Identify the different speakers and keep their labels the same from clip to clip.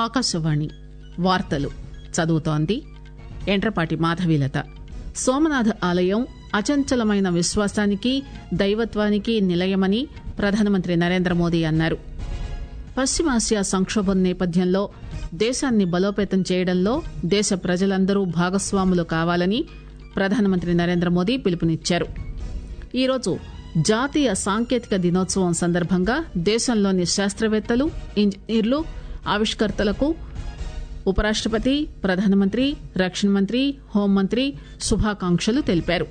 Speaker 1: ఆకాశవాణి వార్తలు చదువుతోంది ఎండ్రపాటి మాధవీలత సోమనాథ ఆలయం అచంచలమైన విశ్వాసానికి దైవత్వానికి నిలయమని ప్రధానమంత్రి నరేంద్ర మోదీ అన్నారు పశ్చిమాసియా సంక్షోభం నేపథ్యంలో దేశాన్ని బలోపేతం చేయడంలో దేశ ప్రజలందరూ భాగస్వాములు కావాలని ప్రధానమంత్రి నరేంద్ర మోదీ పిలుపునిచ్చారు ఈరోజు జాతీయ సాంకేతిక దినోత్సవం సందర్భంగా దేశంలోని శాస్త్రవేత్తలు ఇంజనీర్లు ఆవిష్కర్తలకు ఉపరాష్టపతి ప్రధానమంత్రి రక్షణ మంత్రి హోంమంత్రి శుభాకాంక్షలు తెలిపారు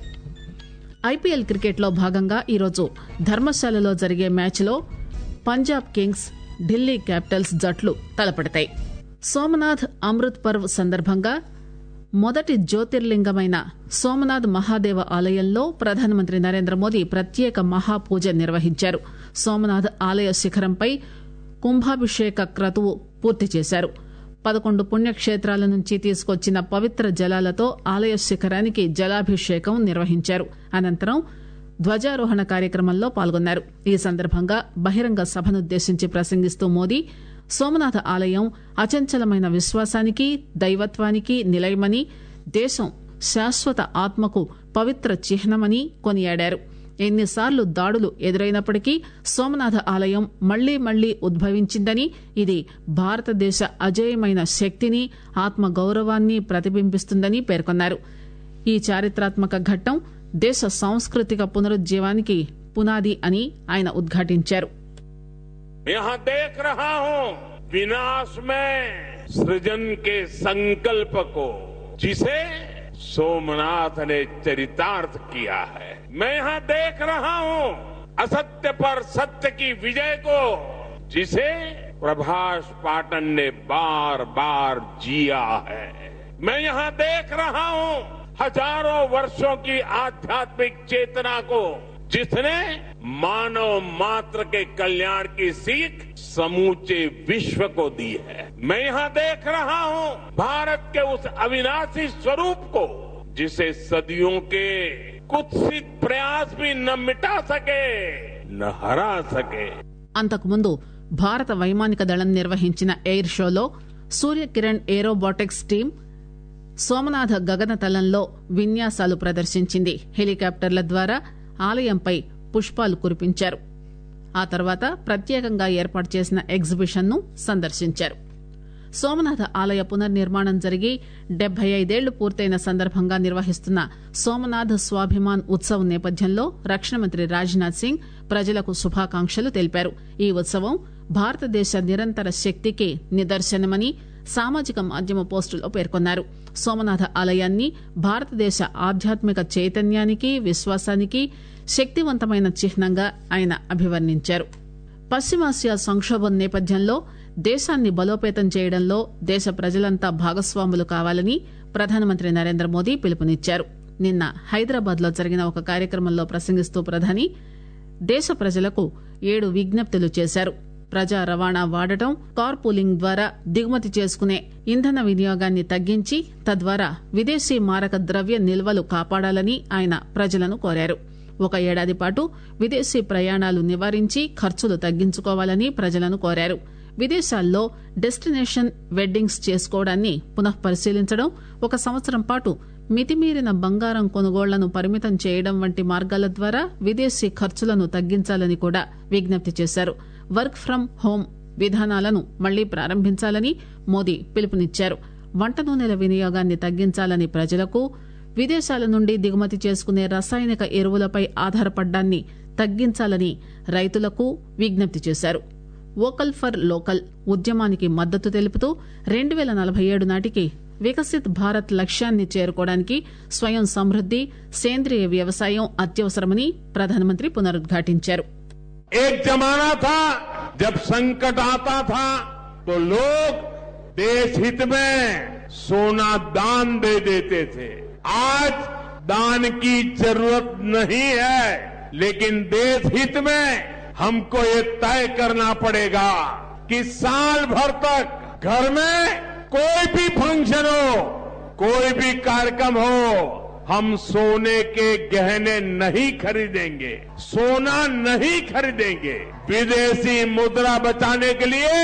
Speaker 1: ఐపీఎల్ క్రికెట్లో భాగంగా ఈరోజు ధర్మశాలలో జరిగే మ్యాచ్లో పంజాబ్ కింగ్స్ ఢిల్లీ క్యాపిటల్స్ జట్లు తలపడతాయి సోమనాథ్ అమృత్ పర్వ్ సందర్భంగా మొదటి జ్యోతిర్లింగమైన సోమనాథ్ మహాదేవ ఆలయంలో ప్రధానమంత్రి నరేంద్ర మోదీ ప్రత్యేక మహాపూజ నిర్వహించారు సోమనాథ్ ఆలయ శిఖరంపై కుంభాభిషేక క్రతువు పూర్తి చేశారు పదకొండు పుణ్యక్షేత్రాల నుంచి తీసుకొచ్చిన పవిత్ర జలాలతో ఆలయ శిఖరానికి జలాభిషేకం నిర్వహించారు అనంతరం ధ్వజారోహణ కార్యక్రమంలో పాల్గొన్నారు ఈ సందర్భంగా బహిరంగ సభనుద్దేశించి ప్రసంగిస్తూ మోదీ సోమనాథ ఆలయం అచంచలమైన విశ్వాసానికి దైవత్వానికి నిలయమని దేశం శాశ్వత ఆత్మకు పవిత్ర చిహ్నమని కొనియాడారు ఎన్నిసార్లు దాడులు ఎదురైనప్పటికీ సోమనాథ ఆలయం మళ్లీ మళ్లీ ఉద్భవించిందని ఇది భారతదేశ అజేయమైన శక్తిని ఆత్మ గౌరవాన్ని ప్రతిబింబిస్తుందని పేర్కొన్నారు ఈ చారిత్రాత్మక ఘట్టం దేశ సాంస్కృతిక పునరుజ్జీవానికి పునాది అని ఆయన ఉద్ఘాటించారు
Speaker 2: यहाँ देख रहा हूं विनाश में सृजन के संकल्प को जिसे सोमनाथ ने चरितार्थ किया है मैं यहाँ देख रहा हूं असत्य पर सत्य की विजय को जिसे प्रभाष पाटन ने बार बार जिया है मैं यहाँ देख रहा हूं हजारों वर्षों की आध्यात्मिक चेतना को जिसने मानव मात्र के कल्याण की सीख समूचे विश्व को दी है मैं यहाँ देख रहा हूँ भारत के उस अविनाशी स्वरूप को जिसे सदियों के कुत्सित प्रयास भी न मिटा सके न हरा सके
Speaker 1: అంతకుముందు భారత వైమానిక దళం నిర్వహించిన ఎయిర్ షోలో సూర్యకిరణ్ ఏరోబాటిక్స్ టీం సోమనాథ గగనతలంలో విన్యాసాలు ప్రదర్శించింది హెలికాప్టర్ల ద్వారా ఆలయంపై పుష్పాలు కురిపించారు ఆ తర్వాత ప్రత్యేకంగా ఏర్పాటు చేసిన ఎగ్జిబిషన్ ను సందర్శించారు సోమనాథ ఆలయ పునర్నిర్మాణం జరిగి డెబ్బై ఐదేళ్లు పూర్తయిన సందర్భంగా నిర్వహిస్తున్న సోమనాథ్ స్వాభిమాన్ ఉత్సవ్ నేపథ్యంలో రక్షణ మంత్రి రాజ్నాథ్ సింగ్ ప్రజలకు శుభాకాంక్షలు తెలిపారు ఈ ఉత్సవం భారతదేశ నిరంతర శక్తికి నిదర్శనమని సామాజిక మాధ్యమ పోస్టులో పేర్కొన్నారు సోమనాథ ఆలయాన్ని భారతదేశ ఆధ్యాత్మిక చైతన్యానికి విశ్వాసానికి శక్తివంతమైన చిహ్నంగా ఆయన అభివర్ణించారు పశ్చిమాసియా సంక్షోభం నేపథ్యంలో దేశాన్ని బలోపేతం చేయడంలో దేశ ప్రజలంతా భాగస్వాములు కావాలని ప్రధానమంత్రి నరేంద్ర మోదీ పిలుపునిచ్చారు నిన్న హైదరాబాద్ లో జరిగిన ఒక కార్యక్రమంలో ప్రసంగిస్తూ ప్రధాని దేశ ప్రజలకు ఏడు విజ్ఞప్తులు చేశారు ప్రజా రవాణా వాడటం కార్ పూలింగ్ ద్వారా దిగుమతి చేసుకునే ఇంధన వినియోగాన్ని తగ్గించి తద్వారా విదేశీ మారక ద్రవ్య నిల్వలు కాపాడాలని ఆయన ప్రజలను కోరారు ఒక ఏడాది పాటు విదేశీ ప్రయాణాలు నివారించి ఖర్చులు తగ్గించుకోవాలని ప్రజలను కోరారు విదేశాల్లో డెస్టినేషన్ వెడ్డింగ్స్ చేసుకోవడాన్ని పునఃపరిశీలించడం ఒక సంవత్సరం పాటు మితిమీరిన బంగారం కొనుగోళ్లను పరిమితం చేయడం వంటి మార్గాల ద్వారా విదేశీ ఖర్చులను తగ్గించాలని కూడా విజ్ఞప్తి చేశారు వర్క్ ఫ్రం హోం విధానాలను మళ్లీ ప్రారంభించాలని మోదీ పిలుపునిచ్చారు వంట నూనెల వినియోగాన్ని తగ్గించాలని ప్రజలకు విదేశాల నుండి దిగుమతి చేసుకునే రసాయనిక ఎరువులపై ఆధారపడ్డాన్ని తగ్గించాలని రైతులకు విజ్ఞప్తి చేశారు వోకల్ ఫర్ లోకల్ ఉద్యమానికి మద్దతు తెలుపుతూ రెండు పేల నలభై ఏడు నాటికి వికసిత్ భారత్ లక్ష్యాన్ని చేరుకోవడానికి స్వయం సమృద్ది సేంద్రియ వ్యవసాయం అత్యవసరమని ప్రధానమంత్రి పునరుద్ఘాటించారు
Speaker 2: एक जमाना था जब संकट आता था तो लोग देश हित में सोना दान दे देते थे आज दान की जरूरत नहीं है लेकिन देश हित में हमको ये तय करना पड़ेगा कि साल भर तक घर में कोई भी फंक्शन हो कोई भी कार्यक्रम हो हम सोने के गहने नहीं खरीदेंगे सोना नहीं खरीदेंगे विदेशी मुद्रा बचाने के लिए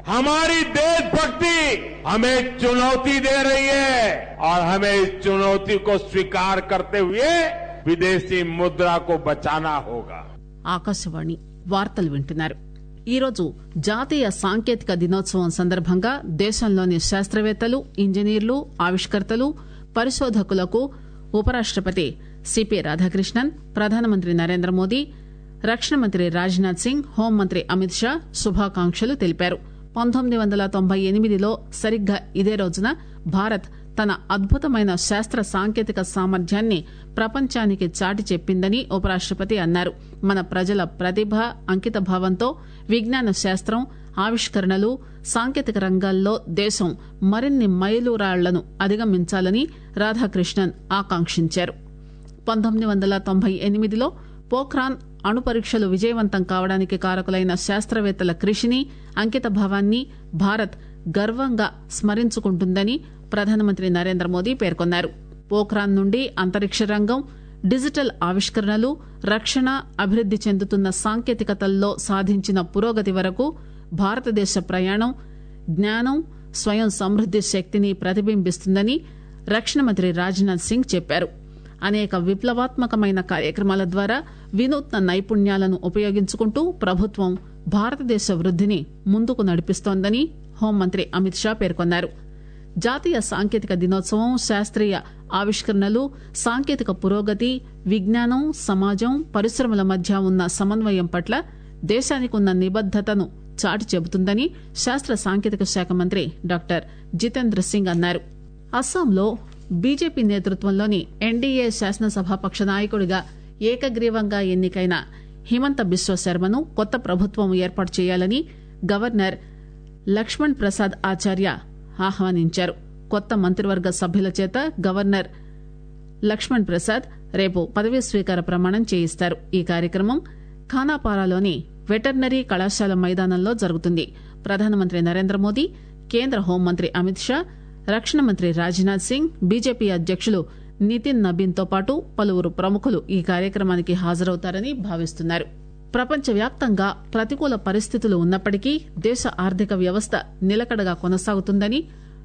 Speaker 2: हमारी देशभक्ति हमें चुनौती दे रही है और हमें इस चुनौती को स्वीकार करते हुए विदेशी मुद्रा को बचाना होगा
Speaker 1: ఆకాశవాణి వార్తలు వింటున్నారు ఈరోజు జాతీయ సాంకేతిక దినోత్సవం సందర్భంగా దేశంలోని శాస్త్రవేత్తలు ఇంజనీర్లు ఆవిష్కర్తలు పరిశోధకులకు ఉపరాష్టపతి సిపి రాధాకృష్ణన్ ప్రధానమంత్రి నరేంద్ర మోదీ రక్షణ మంత్రి రాజ్నాథ్ సింగ్ హోంమంత్రి అమిత్ షా శుభాకాంక్షలు తెలిపారు పంతొమ్మిది వందల తొంభై ఎనిమిదిలో సరిగ్గా ఇదే రోజున భారత్ తన అద్భుతమైన శాస్త్ర సాంకేతిక సామర్థ్యాన్ని ప్రపంచానికి చాటి చెప్పిందని ఉపరాష్టపతి అన్నారు మన ప్రజల ప్రతిభ అంకిత భావంతో విజ్ఞాన శాస్త్రం ఆవిష్కరణలు సాంకేతిక రంగాల్లో దేశం మరిన్ని మైలురాళ్లను అధిగమించాలని రాధాకృష్ణన్ ఆకాంక్షించారు పంతొమ్మిది వందల తొంభై ఎనిమిదిలో పోఖ్రాన్ అణు పరీక్షలు విజయవంతం కావడానికి కారకులైన శాస్త్రవేత్తల కృషిని అంకిత భావాన్ని భారత్ గర్వంగా స్మరించుకుంటుందని ప్రధానమంత్రి నరేంద్ర మోదీ పేర్కొన్నారు పోఖ్రాన్ నుండి అంతరిక్ష రంగం డిజిటల్ ఆవిష్కరణలు రక్షణ అభివృద్ది చెందుతున్న సాంకేతికతల్లో సాధించిన పురోగతి వరకు భారతదేశ ప్రయాణం జ్ఞానం స్వయం సమృద్ది శక్తిని ప్రతిబింబిస్తుందని రక్షణ మంత్రి రాజ్నాథ్ సింగ్ చెప్పారు అనేక విప్లవాత్మకమైన కార్యక్రమాల ద్వారా వినూత్న నైపుణ్యాలను ఉపయోగించుకుంటూ ప్రభుత్వం భారతదేశ వృద్దిని ముందుకు నడిపిస్తోందని హోంమంత్రి అమిత్ షా పేర్కొన్నారు జాతీయ సాంకేతిక దినోత్సవం శాస్త్రీయ ఆవిష్కరణలు సాంకేతిక పురోగతి విజ్ఞానం సమాజం పరిశ్రమల మధ్య ఉన్న సమన్వయం పట్ల దేశానికి ఉన్న నిబద్దతను చాటి చెబుతుందని శాస్త్ర సాంకేతిక శాఖ మంత్రి డాక్టర్ జితేంద్ర సింగ్ అన్నారు అస్సాంలో బీజేపీ నేతృత్వంలోని ఎన్డీఏ శాసనసభాపక్ష నాయకుడిగా ఏకగ్రీవంగా ఎన్నికైన హిమంత బిశ్వ శర్మను కొత్త ప్రభుత్వం ఏర్పాటు చేయాలని గవర్నర్ లక్ష్మణ్ ప్రసాద్ ఆచార్య ఆహ్వానించారు కొత్త మంత్రివర్గ సభ్యుల చేత గవర్నర్ లక్ష్మణ్ ప్రసాద్ రేపు పదవీ స్వీకార ప్రమాణం చేయిస్తారు ఈ కార్యక్రమం ఖానాపారాలోని వెటర్నరీ కళాశాల మైదానంలో జరుగుతుంది ప్రధానమంత్రి నరేంద్ర మోదీ కేంద్ర హోంమంత్రి అమిత్ షా రక్షణ మంత్రి రాజ్నాథ్ సింగ్ బీజేపీ అధ్యకులు నితిన్ నబీన్ తో పాటు పలువురు ప్రముఖులు ఈ కార్యక్రమానికి హాజరవుతారని భావిస్తున్నారు ప్రపంచవ్యాప్తంగా ప్రతికూల పరిస్థితులు ఉన్నప్పటికీ దేశ ఆర్థిక వ్యవస్థ నిలకడగా కొనసాగుతుందని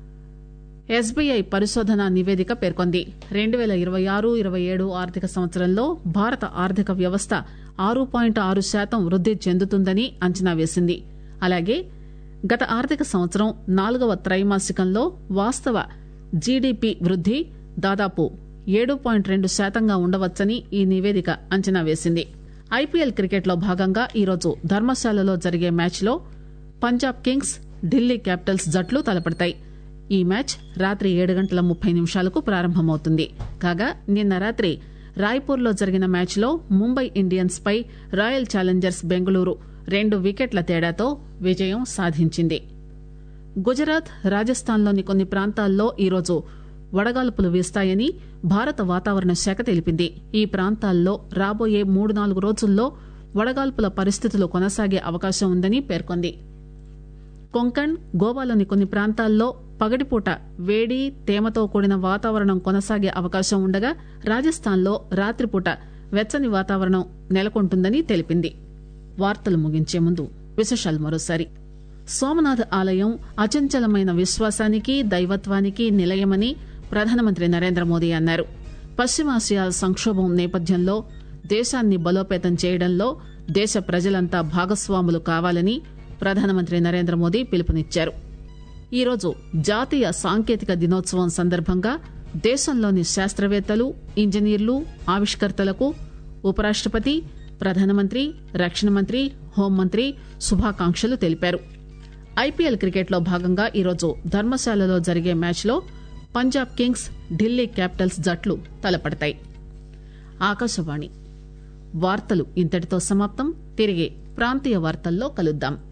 Speaker 1: ఎస్బీఐ పరిశోధన నివేదిక పేర్కొంది రెండు పేల ఇరవై ఆరు ఇరవై ఏడు ఆర్థిక సంవత్సరంలో భారత ఆర్థిక వ్యవస్థ ఆరు పాయింట్ ఆరు శాతం వృద్ది చెందుతుందని అంచనా వేసింది అలాగే గత ఆర్థిక సంవత్సరం నాలుగవ త్రైమాసికంలో వాస్తవ జీడీపీ వృద్ది దాదాపు ఏడు పాయింట్ రెండు శాతంగా ఉండవచ్చని ఈ నివేదిక అంచనా వేసింది ఐపీఎల్ క్రికెట్లో భాగంగా ఈరోజు ధర్మశాలలో జరిగే మ్యాచ్లో పంజాబ్ కింగ్స్ ఢిల్లీ క్యాపిటల్స్ జట్లు తలపడతాయి ఈ మ్యాచ్ రాత్రి ఏడు గంటల ముప్పై నిమిషాలకు ప్రారంభమవుతుంది కాగా నిన్న రాత్రి రాయ్పూర్లో జరిగిన మ్యాచ్లో ముంబై ఇండియన్స్ పై రాయల్ ఛాలెంజర్స్ బెంగళూరు రెండు వికెట్ల తేడాతో విజయం సాధించింది గుజరాత్ రాజస్థాన్లోని కొన్ని ప్రాంతాల్లో ఈరోజు వడగాల్పులు వీస్తాయని భారత వాతావరణ శాఖ తెలిపింది ఈ ప్రాంతాల్లో రాబోయే మూడు నాలుగు రోజుల్లో వడగాల్పుల పరిస్థితులు కొనసాగే అవకాశం ఉందని పేర్కొంది కొంకణ్ గోవాలోని కొన్ని ప్రాంతాల్లో పగటిపూట వేడి తేమతో కూడిన వాతావరణం కొనసాగే అవకాశం ఉండగా రాజస్థాన్లో రాత్రిపూట వెచ్చని వాతావరణం నెలకొంటుందని తెలిపింది వార్తలు ముగించే ముందు విశేషాలు మరోసారి సోమనాథ్ ఆలయం అచంచలమైన విశ్వాసానికి దైవత్వానికి నిలయమని ప్రధానమంత్రి నరేంద్ర మోదీ అన్నారు పశ్చిమాసియా సంక్షోభం నేపథ్యంలో దేశాన్ని బలోపేతం చేయడంలో దేశ ప్రజలంతా భాగస్వాములు కావాలని ప్రధానమంత్రి నరేంద్ర మోదీ పిలుపునిచ్చారు ఈరోజు జాతీయ సాంకేతిక దినోత్సవం సందర్భంగా దేశంలోని శాస్త్రవేత్తలు ఇంజనీర్లు ఆవిష్కర్తలకు ఉపరాష్టపతి ప్రధానమంత్రి రక్షణ మంత్రి హోంమంత్రి శుభాకాంక్షలు తెలిపారు ఐపీఎల్ క్రికెట్లో భాగంగా ఈరోజు ధర్మశాలలో జరిగే మ్యాచ్లో పంజాబ్ కింగ్స్ ఢిల్లీ క్యాపిటల్స్ జట్లు తలపడతాయి ఆకాశవాణి వార్తలు ఇంతటితో సమాప్తం తిరిగి ప్రాంతీయ వార్తల్లో కలుద్దాం